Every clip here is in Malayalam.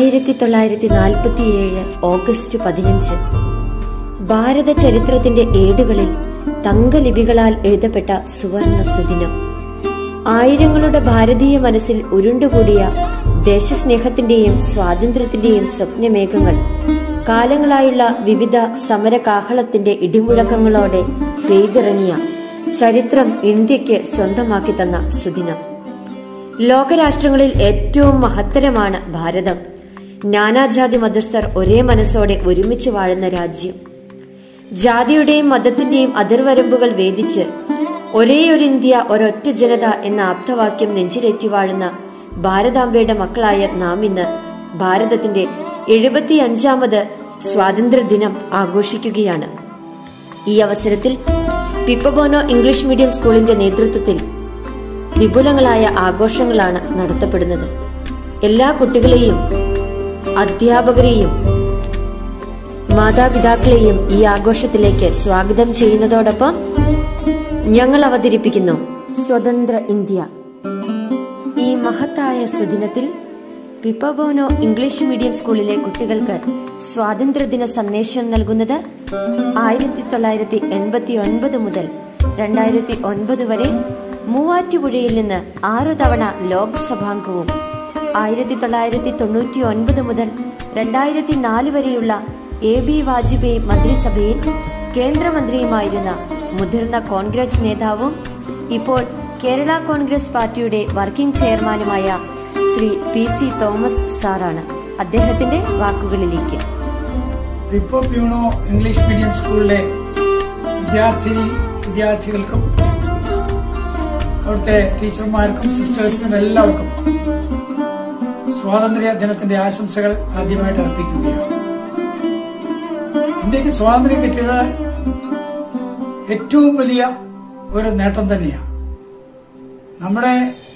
ആയിരത്തി തൊള്ളായിരത്തി നാൽപ്പത്തിയേഴ് ഓഗസ്റ്റ് പതിനഞ്ച് ഭാരത ചരിത്രത്തിന്റെ ഏടുകളിൽ തങ്കലിപികളാൽ എഴുതപ്പെട്ട സുവർണ സുദിനം ആയിരങ്ങളുടെ ഭാരതീയ മനസ്സിൽ ഉരുണ്ടുകൂടിയ ദേശസ്നേഹത്തിന്റെയും സ്വാതന്ത്ര്യത്തിന്റെയും സ്വപ്നമേഘങ്ങൾ കാലങ്ങളായുള്ള വിവിധ സമരകാഹളത്തിന്റെ ഇടിമുഴക്കങ്ങളോടെ പെയ്തിറങ്ങിയ ചരിത്രം ഇന്ത്യക്ക് സ്വന്തമാക്കി തന്ന സുദിനം ലോകരാഷ്ട്രങ്ങളിൽ ഏറ്റവും മഹത്തരമാണ് ഭാരതം നാനാജാതി മതസ്ഥർ ഒരേ മനസ്സോടെ ഒരുമിച്ച് വാഴുന്ന രാജ്യം ജാതിയുടെയും മതത്തിന്റെയും അതിർവരമ്പുകൾ വേദിച്ച് ഒരേ ഒരു ഇന്ത്യ ഒരൊറ്റ ജനത എന്ന ആപ്തവാക്യം നെഞ്ചിലേറ്റി വാഴുന്ന ഭാരതാംബയുടെ മക്കളായ നാം ഇന്ന് ഭാരതത്തിന്റെ എഴുപത്തി അഞ്ചാമത് സ്വാതന്ത്ര്യ ദിനം ആഘോഷിക്കുകയാണ് ഈ അവസരത്തിൽ പിപ്പബോനോ ഇംഗ്ലീഷ് മീഡിയം സ്കൂളിന്റെ നേതൃത്വത്തിൽ വിപുലങ്ങളായ ആഘോഷങ്ങളാണ് നടത്തപ്പെടുന്നത് എല്ലാ കുട്ടികളെയും അധ്യാപകരെയും മാതാപിതാക്കളെയും ഈ ആഘോഷത്തിലേക്ക് സ്വാഗതം ചെയ്യുന്നതോടൊപ്പം ഞങ്ങൾ അവതരിപ്പിക്കുന്നു സ്വതന്ത്ര ഇന്ത്യ ഈ മഹത്തായ സുദിനത്തിൽ പിപ്പബോനോ ഇംഗ്ലീഷ് മീഡിയം സ്കൂളിലെ കുട്ടികൾക്ക് സ്വാതന്ത്ര്യദിന സന്ദേശം നൽകുന്നത് ആയിരത്തി തൊള്ളായിരത്തി എൺപത്തി ഒൻപത് മുതൽ രണ്ടായിരത്തി ഒൻപത് വരെ മൂവാറ്റുപുഴയിൽ നിന്ന് ആറ് തവണ ലോക്സഭാംഗവും ആയിരത്തി തൊള്ളായിരത്തി തൊണ്ണൂറ്റി ഒൻപത് മുതൽ രണ്ടായിരത്തി നാല് വരെയുള്ള എ ബി വാജ്പേയി മന്ത്രിസഭയിൽ കേന്ദ്രമന്ത്രിയുമായിരുന്ന മുതിർന്ന കോൺഗ്രസ് നേതാവും ഇപ്പോൾ കേരള കോൺഗ്രസ് പാർട്ടിയുടെ വർക്കിംഗ് ചെയർമാനുമായ ശ്രീ പി സി തോമസ് സാറാണ് അദ്ദേഹത്തിന്റെ വാക്കുകളിലേക്ക് പിപ്പോ പ്യൂണോ ഇംഗ്ലീഷ് മീഡിയം സ്കൂളിലെ വിദ്യാർത്ഥിനി വിദ്യാർത്ഥികൾക്കും അവിടുത്തെ ടീച്ചർമാർക്കും സിസ്റ്റേഴ്സിനും എല്ലാവർക്കും സ്വാതന്ത്ര്യ ദിനത്തിന്റെ ആശംസകൾ ആദ്യമായിട്ട് അർപ്പിക്കുകയാണ് ഇന്ത്യക്ക് സ്വാതന്ത്ര്യം കിട്ടിയത് ഏറ്റവും വലിയ ഒരു നേട്ടം തന്നെയാണ് നമ്മുടെ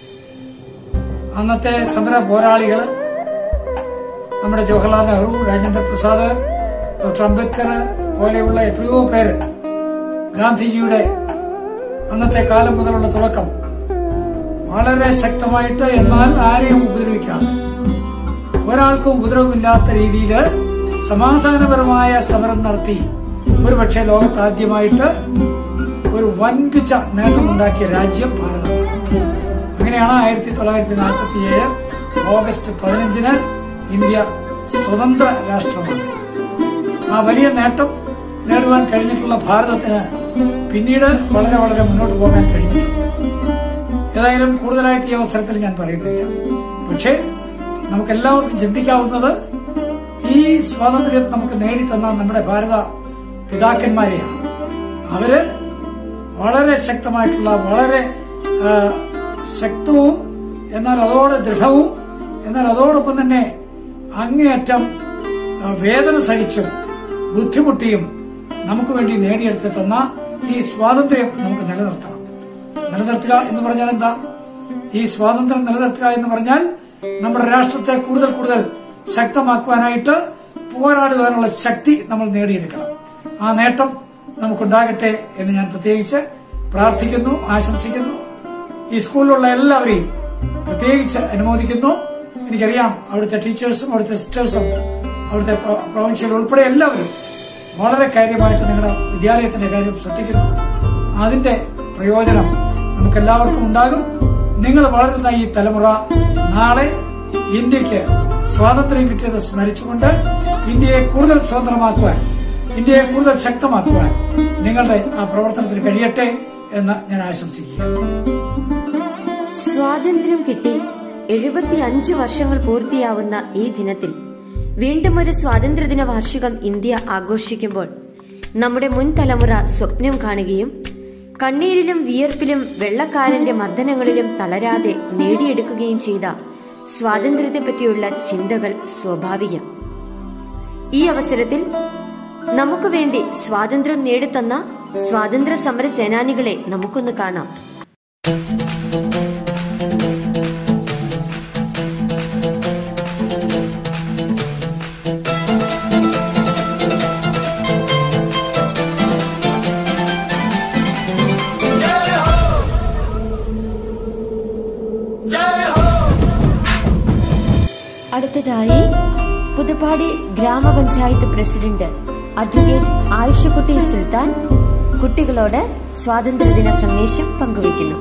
അന്നത്തെ സമര പോരാളികള് നമ്മുടെ ജവഹർലാൽ നെഹ്റു രാജേന്ദ്ര പ്രസാദ് ഡോക്ടർ അംബേദ്കർ പോലെയുള്ള എത്രയോ പേര് ഗാന്ധിജിയുടെ അന്നത്തെ കാലം മുതലുള്ള തുടക്കം വളരെ ശക്തമായിട്ട് എന്നാൽ ആരെയും ഉപദ്രവിക്കാതെ ഒരാൾക്കും ഉപദ്രവമില്ലാത്ത രീതിയിൽ സമാധാനപരമായ സമരം നടത്തി ഒരുപക്ഷെ ലോകത്ത് ആദ്യമായിട്ട് ഒരു വൻപിച്ച നേട്ടമുണ്ടാക്കിയ രാജ്യം ഭാരതമാണ് അങ്ങനെയാണ് ആയിരത്തി തൊള്ളായിരത്തി നാൽപ്പത്തി ഏഴ് ഓഗസ്റ്റ് പതിനഞ്ചിന് ഇന്ത്യ സ്വതന്ത്ര രാഷ്ട്രമാകുന്നത് ആ വലിയ നേട്ടം നേടുവാൻ കഴിഞ്ഞിട്ടുള്ള ഭാരതത്തിന് പിന്നീട് വളരെ വളരെ മുന്നോട്ട് പോകാൻ കഴിഞ്ഞിട്ടുണ്ട് ഏതായാലും കൂടുതലായിട്ട് ഈ അവസരത്തിൽ ഞാൻ പറയുന്നില്ല പക്ഷേ നമുക്ക് എല്ലാവർക്കും ചിന്തിക്കാവുന്നത് ഈ സ്വാതന്ത്ര്യം നമുക്ക് നേടിത്തന്ന നമ്മുടെ ഭാരത പിതാക്കന്മാരെയാണ് അവര് വളരെ ശക്തമായിട്ടുള്ള വളരെ ആ, ശക്തവും എന്നാൽ അതോടെ ദൃഢവും എന്നാൽ അതോടൊപ്പം തന്നെ അങ്ങേയറ്റം ആ, വേദന സഹിച്ചും ബുദ്ധിമുട്ടിയും നമുക്ക് വേണ്ടി നേടിയെടുത്ത് തന്ന ഈ സ്വാതന്ത്ര്യം നമുക്ക് നിലനിർത്തണം നിലനിർത്തുക എന്ന് പറഞ്ഞാൽ എന്താ ഈ സ്വാതന്ത്ര്യം നിലനിർത്തുക എന്ന് പറഞ്ഞാൽ നമ്മുടെ രാഷ്ട്രത്തെ കൂടുതൽ കൂടുതൽ ശക്തമാക്കുവാനായിട്ട് പോരാടുവാനുള്ള ശക്തി നമ്മൾ നേടിയെടുക്കണം ആ നേട്ടം നമുക്കുണ്ടാകട്ടെ എന്ന് ഞാൻ പ്രത്യേകിച്ച് പ്രാർത്ഥിക്കുന്നു ആശംസിക്കുന്നു ഈ സ്കൂളിലുള്ള എല്ലാവരെയും പ്രത്യേകിച്ച് അനുമോദിക്കുന്നു എനിക്കറിയാം അവിടുത്തെ ടീച്ചേഴ്സും അവിടുത്തെ സിസ്റ്റേഴ്സും അവിടുത്തെ പ്രൊ- പ്രൊവിൻഷ്യൽ ഉൾപ്പെടെ എല്ലാവരും വളരെ കാര്യമായിട്ട് നിങ്ങളുടെ വിദ്യാലയത്തിന്റെ കാര്യം ശ്രദ്ധിക്കുന്നു അതിന്റെ പ്രയോജനം നമുക്ക് എല്ലാവർക്കും ഉണ്ടാകും നിങ്ങൾ വളരുന്ന ഈ തലമുറ നാളെ ഇന്ത്യക്ക് സ്വാതന്ത്ര്യം കിട്ടിയത് സ്മരിച്ചുകൊണ്ട് ഇന്ത്യയെ കൂടുതൽ സ്വതന്ത്രമാക്കുവാൻ ഇന്ത്യയെ കൂടുതൽ ശക്തമാക്കുവാൻ നിങ്ങളുടെ ആ പ്രവർത്തനത്തിന് കഴിയട്ടെ എന്ന് ഞാൻ ആശംസിക്കുകയാണ് സ്വാതന്ത്ര്യം കിട്ടി എഴുപത്തി അഞ്ച് വർഷങ്ങൾ പൂർത്തിയാവുന്ന ഈ ദിനത്തിൽ വീണ്ടും ഒരു സ്വാതന്ത്ര്യദിന വാർഷികം ഇന്ത്യ ആഘോഷിക്കുമ്പോൾ നമ്മുടെ മുൻ തലമുറ സ്വപ്നം കാണുകയും കണ്ണീരിലും വിയർപ്പിലും വെള്ളക്കാരന്റെ മർദ്ദനങ്ങളിലും തളരാതെ നേടിയെടുക്കുകയും ചെയ്ത സ്വാതന്ത്ര്യത്തെപ്പറ്റിയുള്ള ചിന്തകൾ സ്വാഭാവികം ഈ അവസരത്തിൽ നമുക്ക് വേണ്ടി സ്വാതന്ത്ര്യം നേടിത്തന്ന സ്വാതന്ത്ര്യ സമര സേനാനികളെ നമുക്കൊന്ന് കാണാം അടുത്തതായി പുതുപ്പാടി ഗ്രാമപഞ്ചായത്ത് പ്രസിഡന്റ് അഡ്വക്കേറ്റ് ആയിഷക്കുട്ടി സുൽത്താൻ കുട്ടികളോട് സ്വാതന്ത്ര്യദിന സന്ദേശം പങ്കുവയ്ക്കുന്നു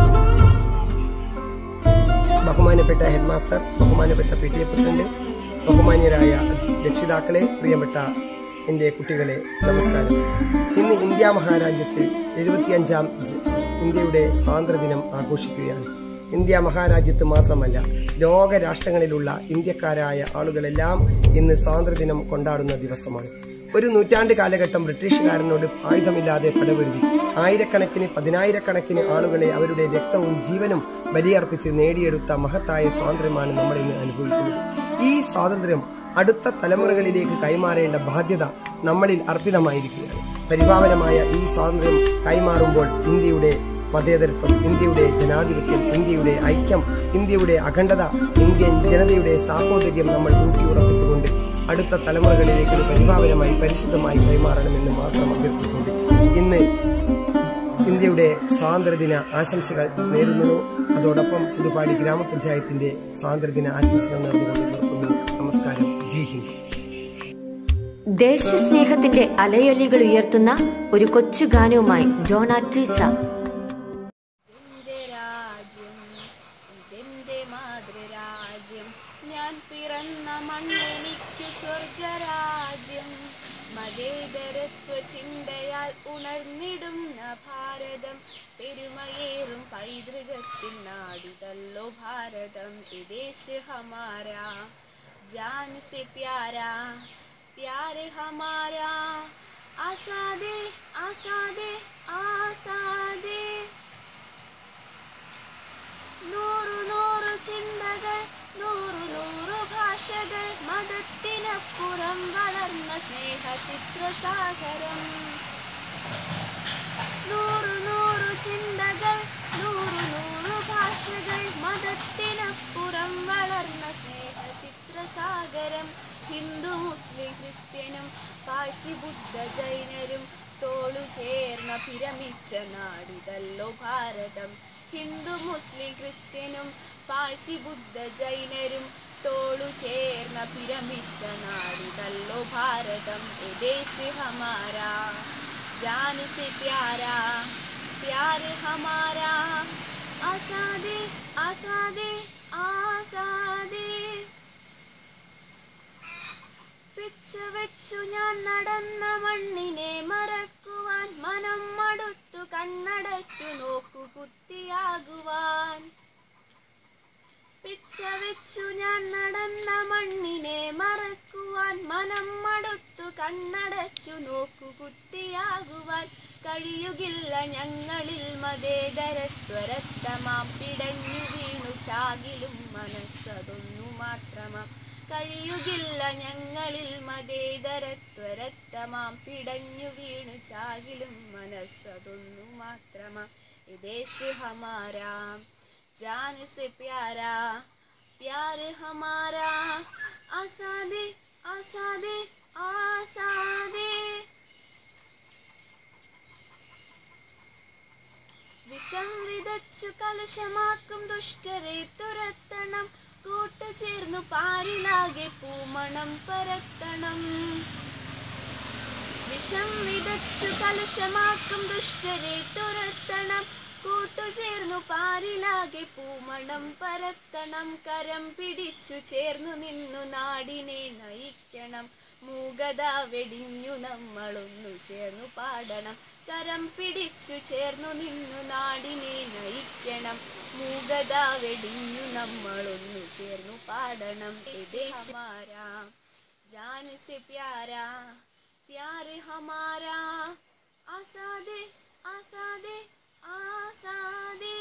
ബഹുമാനപ്പെട്ട ഹെഡ് മാസ്റ്റർ ബഹുമാനപ്പെട്ട പി ടി എ പ്രസിഡന്റ് ബഹുമാന്യരായ രക്ഷിതാക്കളെ പ്രിയപ്പെട്ട എന്റെ കുട്ടികളെ നമസ്കാരം ഇന്ന് ഇന്ത്യ മഹാരാജ്യത്ത് എഴുപത്തിയഞ്ചാം ജ- ഇന്ത്യയുടെ സ്വാതന്ത്ര്യദിനം ആഘോഷിക്കുകയാണ് ഇന്ത്യ മഹാരാജ്യത്ത് മാത്രമല്ല ലോക രാഷ്ട്രങ്ങളിലുള്ള ഇന്ത്യക്കാരായ ആളുകളെല്ലാം ഇന്ന് സ്വാതന്ത്ര്യദിനം കൊണ്ടാടുന്ന ദിവസമാണ് ഒരു നൂറ്റാണ്ട് കാലഘട്ടം ബ്രിട്ടീഷുകാരനോട് ആയുധമില്ലാതെ പടപൊരുതി ആയിരക്കണക്കിന് പതിനായിരക്കണക്കിന് ആളുകളെ അവരുടെ രക്തവും ജീവനും ബലിയർപ്പിച്ച് നേടിയെടുത്ത മഹത്തായ സ്വാതന്ത്ര്യമാണ് നമ്മൾ ഇന്ന് അനുഭവിക്കുന്നത് ഈ സ്വാതന്ത്ര്യം അടുത്ത തലമുറകളിലേക്ക് കൈമാറേണ്ട ബാധ്യത നമ്മളിൽ അർപ്പിതമായിരിക്കുകയാണ് പരിപാവനമായ ഈ സ്വാതന്ത്ര്യം കൈമാറുമ്പോൾ ഇന്ത്യയുടെ മതേതരത്വം ഇന്ത്യയുടെ ജനാധിപത്യം ഇന്ത്യയുടെ ഐക്യം ഇന്ത്യയുടെ അഖണ്ഡത ഇന്ത്യൻ ജനതയുടെ സാഹോദര്യം നമ്മൾ ഊട്ടിയുറപ്പിച്ചുകൊണ്ട് അടുത്ത തലമുറകളിലേക്ക് ഒരു പരിഭാവനമായി പരിശുദ്ധമായി കൈമാറണമെന്ന് മാത്രം അഭ്യർത്ഥിക്കുന്നു ഇന്ന് ഇന്ത്യയുടെ സ്വാതന്ത്ര്യദിന ആശംസകൾ നേരുന്നു അതോടൊപ്പം പുതുപ്പാടി ഗ്രാമപഞ്ചായത്തിന്റെ സ്വാതന്ത്ര്യദിന ആശംസകൾ നേർന്നുകൊണ്ട് നിർത്തുന്നു നമസ്കാരം ജയ് ഹിന്ദ് ദേശസ്നേഹത്തിന്റെ അലയൊലികൾ ഉയർത്തുന്ന ഒരു കൊച്ചു ഗാനവുമായി ഡോണാട്രീസ എന്റെ രാജ്യം ഇതെന്റെ മാതൃരാജ്യം ഞാൻ പിറന്ന മണ്ണെനിക്കു സ്വർഗരാജ്യം മതേതരത്വ ചിന്തയാൽ ഉണർന്നിടുന്ന ഭാരതം പെരുമയേറും പൈതൃകത്തിൻ നാടിതല്ലോ ഭാരതം ഇദേശ് ഹമാരാ ജാൻ സെ പ്യാരാ പ്യാരെ ഹമാരാ ആസാദേ ആസാദേ ആസാദേ നൂറു നൂറു ചിന്തകൾ നൂറു നൂറു ഭാഷകൾ മതത്തിനപ്പുറം വളർന്ന സ്നേഹ ചിത്രസാഗരം നൂറു നൂറു ചിന്തകൾ നൂറു നൂറു ഭാഷകൾ മതത്തിനപ്പുറം വളർന്ന സ്നേഹ ചിത്രസാഗരം ഹിന്ദു മുസ്ലിം ക്രിസ്ത്യനും പാഴ്സി ബുദ്ധ ജൈനരും തോളു ചേർന്ന പിരമിച്ച നാടിതല്ലോ ഭാരതം ഹിന്ദു മുസ്ലിം ക്രിസ്ത്യനും പാഴ്സി ബുദ്ധ ജൈനരും തോളു ചേർന്ന പിരമിച്ച നാടിതല്ലോ ഭാരതം എദേശ് ഹമാരാ जान से प्यारा प्यार हमारा आसादे आसादे ആസാദേ പിച്ചു വെച്ചു ഞാൻ നടന്ന മണ്ണിനെ മറക്കുവാൻ മനം മടുത്തു കണ്ണടച്ചു നോക്കു കുത്തിയാകുവാൻ പിച്ച വെച്ചു ഞാൻ നടന്ന മണ്ണിനെ മറക്കുവാൻ മനം മടുത്തു കണ്ണടച്ചു നോക്കു കുത്തിയാകുവാൻ കഴിയുകില്ല ഞങ്ങളിൽ മതേതരത്വരത്തമാം പിടഞ്ഞു വീണു ചാകിലും മനസ്സതൊന്നു മാത്രമാം കഴിയുകില്ല ഞങ്ങളിൽ മതേതരത്വരത്തമാം പിടഞ്ഞു വീണു ചാകിലും മനസ്സതൊന്നു മാത്രമാം ഇദേശ് ഹമാരാം जान से प्यारा प्यार हमारा आसादे आसादे आसादे വിഷം വിതച്ചു കലുഷമാക്കും ദുഷ്ടരെ തുരത്തണം കൂട്ടുചേർന്നു പാരിലാകെ പൂമണം പരത്തണം വിഷം വിതച്ചു കലുഷമാക്കും ദുഷ്ടരെ തുരത്തണം കൂട്ടുചേർന്നു പാരിലാകെ പൂമണം പരത്തണം കരം പിടിച്ചു ചേർന്നു നിന്നു നാടിനെ നയിക്കണം മൂകത വെടിഞ്ഞു നമ്മളൊന്നു ചേർന്നു പാടണം കരം പിടിച്ചു ചേർന്നു നിന്നു നാടിനെ നയിക്കണം മൂകത വെടിഞ്ഞു നമ്മളൊന്നു ചേർന്നു പാടണം ദേശമാരാ ജാൻ സെ പ്യാരാ പ്യാര് ഹമാരാ ആസാദേ ആസാദേ ആസാദേ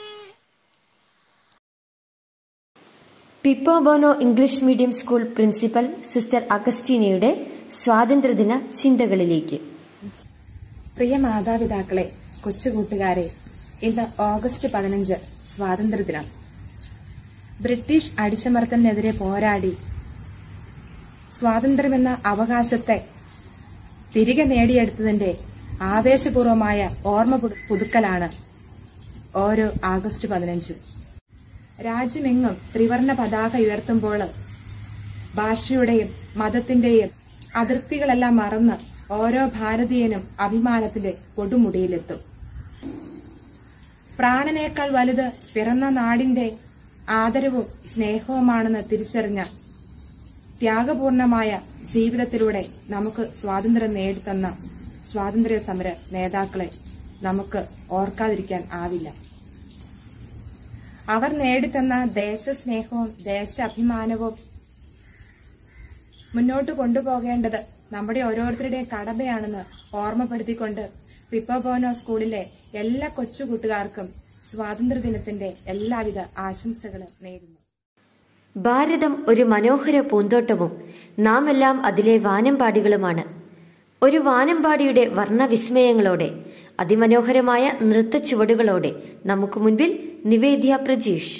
പിപ്പോ ബോനോ English medium school principal sister അഗസ്റ്റീനയുടെ സ്വാതന്ത്ര്യദിന ചിന്തകളിലേക്ക് പ്രിയ മാതാപിതാക്കളെ കൊച്ചുകൂട്ടുകാരെ ഇന്ന് ഓഗസ്റ്റ് പതിനഞ്ച് സ്വാതന്ത്ര്യദിനം ബ്രിട്ടീഷ് അടിച്ചമർത്തലിനെതിരെ പോരാടി സ്വാതന്ത്ര്യമെന്ന അവകാശത്തെ തിരികെ നേടിയെടുത്തതിന്റെ ആവേശപൂർവമായ ഓർമ്മ പുതു- പുതുക്കലാണ് ഓരോ ആഗസ്റ്റ് പതിനഞ്ച് രാജ്യമെങ്ങും ത്രിവർണ പതാക ഉയർത്തുമ്പോൾ ഭാഷയുടെയും മതത്തിന്റെയും അതിർത്തികളെല്ലാം മറന്ന് ഓരോ ഭാരതീയനും അഭിമാനത്തിന്റെ കൊടുമുടിയിലെത്തും പ്രാണനേക്കാൾ വലുത് പിറന്ന നാടിന്റെ ആദരവും സ്നേഹവുമാണെന്ന് തിരിച്ചറിഞ്ഞ ത്യാഗപൂർണമായ ജീവിതത്തിലൂടെ നമുക്ക് സ്വാതന്ത്ര്യം നേടിത്തന്ന സ്വാതന്ത്ര്യ സമര നേതാക്കളെ നമുക്ക് ഓർക്കാതിരിക്കാൻ ആവില്ല അവർ നേടിത്തന്ന ദേശസ്നേഹവും ദേശാഭിമാനവും മുന്നോട്ട് കൊണ്ടുപോകേണ്ടത് നമ്മുടെ ഓരോരുത്തരുടെയും കടമയാണെന്ന് ഓർമ്മപ്പെടുത്തിക്കൊണ്ട് പിപ്പബോനോ സ്കൂളിലെ എല്ലാ കൊച്ചു കൂട്ടുകാർക്കും സ്വാതന്ത്ര്യദിനത്തിന്റെ എല്ലാവിധ ആശംസകളും നേരുന്നു ഭാരതം ഒരു മനോഹര പൂന്തോട്ടവും നാം എല്ലാം അതിലെ വാനമ്പാടികളുമാണ് ഒരു വാനമ്പാടിയുടെ വർണ്ണവിസ്മയങ്ങളോടെ അതിമനോഹരമായ നൃത്ത ചുവടുകളോടെ നമുക്ക് മുൻപിൽ നിവേദ്യ പ്രജീഷ്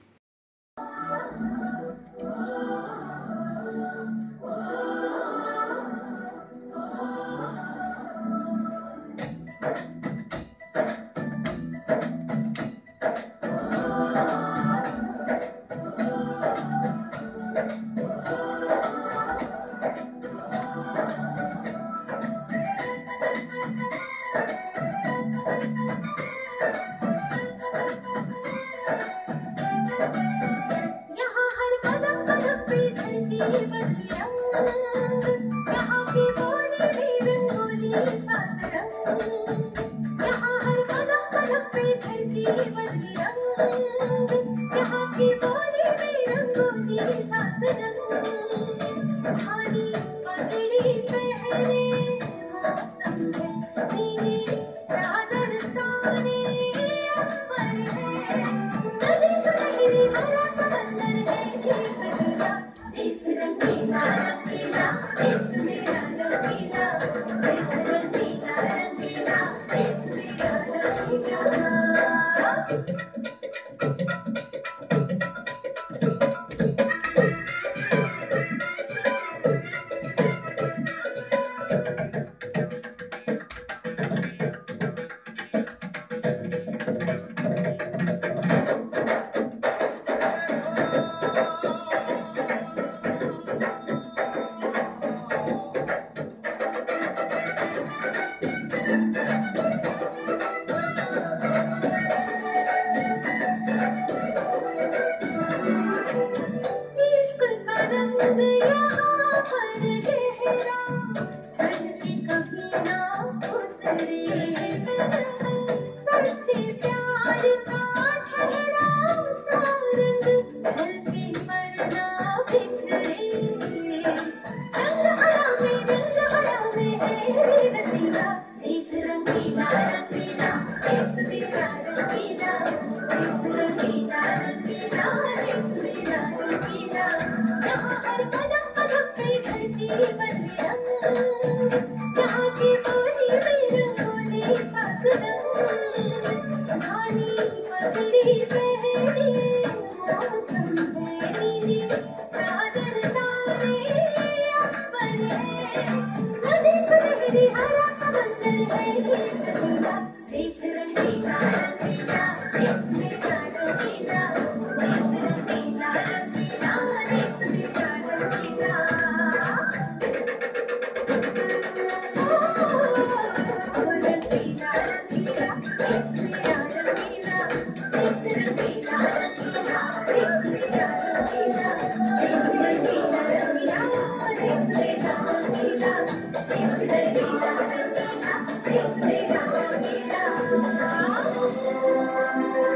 यहाँ हर कदम कदम पे धरती बदरंग यहाँ की बोली भी रंगोली सात रंग यहाँ हर कदम कदम पे धरती बदरंग यहाँ की बोली भी रंगोली सात रंग भारी पगड़ी पहने मौसम है नीली चादर ताने अंबर है नदी सुनहरी हरा समंदर है ये सखिया देश रंगीला रंगीला देश मेरा रंगीला देश रंगीला रंगीला देश मेरा रंगीला इश्क का रंग यहाँ पर गहरा चढ़ के कभी ना उतरे सच्चे प्यार का ठहरा सा रंग चलते पर ना बिखरे संग हरा में रंग हरा में है रसीला देश रंगीला रंगीला देश मेरा रंगीला देश रंगीला रंगीला देश मेरा रंगीला यहाँ हर कदम कदम पे धरती बदरंग यहाँ की बोली में रंगोली सात रंग धानी पगड़ी पहनी मौसम है नीली चादर ताने अंबर है नदी सुनहरी हरा समंदर है ये सखिया देश रंगीला रंगीला देश मेरा रंगीला देश रंगीला रंगीला देश मेरा रंगीला रंगीला रंगीला देश मेरा रंगीला देश रंगीला रंगीला देश मेरा रंगीला देश रंगीला रंगीला देश मेरा रंगीला देश रंगीला रंगीला देश मेरा रंगीला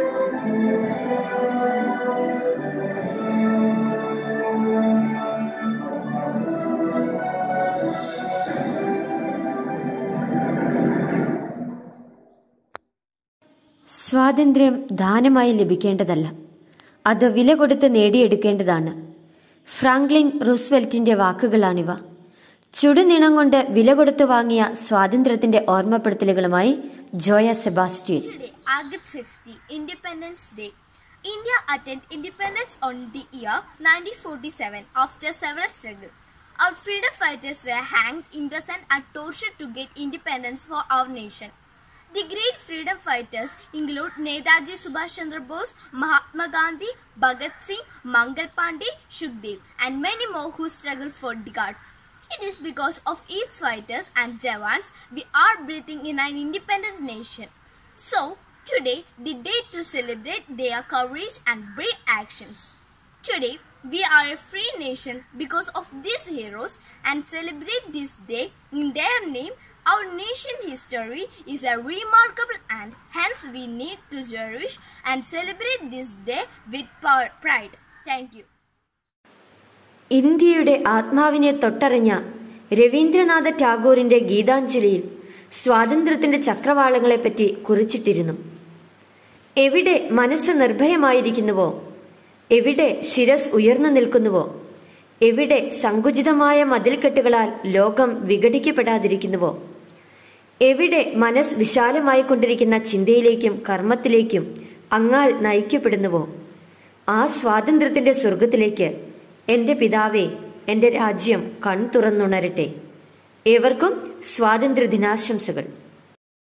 സ്വാതന്ത്ര്യം ദാനമായി ലഭിക്കേണ്ടതല്ല അത് വില കൊടുത്ത് നേടിയെടുക്കേണ്ടതാണ് ഫ്രാങ്ക്ലിൻ റൂസ്വെൽറ്റിന്റെ വാക്കുകളാണിവ ചുടുനിണം കൊണ്ട് വില കൊടുത്തു വാങ്ങിയ സ്വാതന്ത്ര്യത്തിന്റെ ഓർമ്മപ്പെടുത്തലുകളുമായി Joya Sebastian Today, August 50, Independence Day. India attained independence on the year 1947 after several struggles. Our freedom fighters were hanged, imprisoned, and tortured to get independence for our nation. The great freedom fighters include Netaji Subhash Chandra Bose, Mahatma Gandhi, Bhagat Singh, Mangal Pandey, Sukhdev, and many more who struggled for decades. It is because of its fighters and jawans we are breathing in an independent nation. So, today the day to celebrate their courage and brave actions. Today, we are a free nation because of these heroes and celebrate this day in their name. Our nation history is a remarkable and hence we need to cherish and celebrate this day with power- pride. Thank you. ഇന്ത്യയുടെ ആത്മാവിനെ തൊട്ടറിഞ്ഞ രവീന്ദ്രനാഥ ടാഗോറിന്റെ ഗീതാഞ്ജലിയിൽ സ്വാതന്ത്ര്യത്തിന്റെ ചക്രവാളങ്ങളെപ്പറ്റി കുറിച്ചിട്ടിരുന്നു എവിടെ മനസ്സ് നിർഭയമായിരിക്കുന്നുവോ എവിടെ ശിരസ് ഉയർന്നു നിൽക്കുന്നുവോ എവിടെ സങ്കുചിതമായ മതിൽക്കെട്ടുകളാൽ ലോകം വിഘടിക്കപ്പെടാതിരിക്കുന്നുവോ എവിടെ മനസ്സ് വിശാലമായിക്കൊണ്ടിരിക്കുന്ന ചിന്തയിലേക്കും കർമ്മത്തിലേക്കും അങ്ങാൽ നയിക്കപ്പെടുന്നുവോ ആ സ്വാതന്ത്ര്യത്തിന്റെ സ്വർഗത്തിലേക്ക് എന്റെ പിതാവേ എന്റെ രാജ്യം കൺ തുറന്നുണരട്ടെ ഏവർക്കും സ്വാതന്ത്ര്യ ദിനാശംസകൾ